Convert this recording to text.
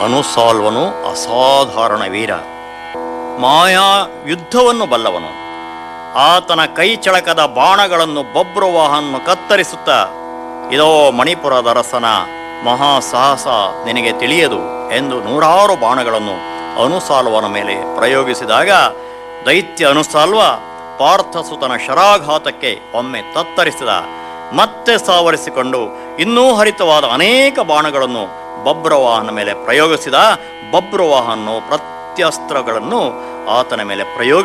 ಅನುಸಾಲ್ವನು ಅಸಾಧಾರಣ ವೀರ ಮಾಯಾ ಯುದ್ಧವನ್ನು ಬಲ್ಲವನು ಆತನ ಕೈ ಚಳಕದ ಬಾಣಗಳನ್ನು ಬಬ್ರುವಾಹನ್ನು ಕತ್ತರಿಸುತ್ತಾ ಇದೋ ಮಣಿಪುರದ ಅರಸನ ಮಹಾಸಾಹಸ ನಿನಗೆ ತಿಳಿಯದು ಎಂದು ನೂರಾರು ಬಾಣಗಳನ್ನು ಅನುಸಾಲ್ವನ ಮೇಲೆ ಪ್ರಯೋಗಿಸಿದಾಗ ದೈತ್ಯ ಅನುಸಾಲ್ವ ಪಾರ್ಥಸುತನ ಶರಾಘಾತಕ್ಕೆ ಒಮ್ಮೆ ತತ್ತರಿಸಿದ ಮತ್ತೆ ಸಾವರಿಸಿಕೊಂಡು ಇನ್ನೂ ಹರಿತವಾದ ಅನೇಕ ಬಾಣಗಳನ್ನು ಬಬ್ರವಾಹನ ಮೇಲೆ ಪ್ರಯೋಗಿಸಿದ ಬಬ್ರವಾಹನ್ನು ಪ್ರತ್ಯಸ್ತ್ರಗಳನ್ನು ಆತನ ಮೇಲೆ ಪ್ರಯೋಗ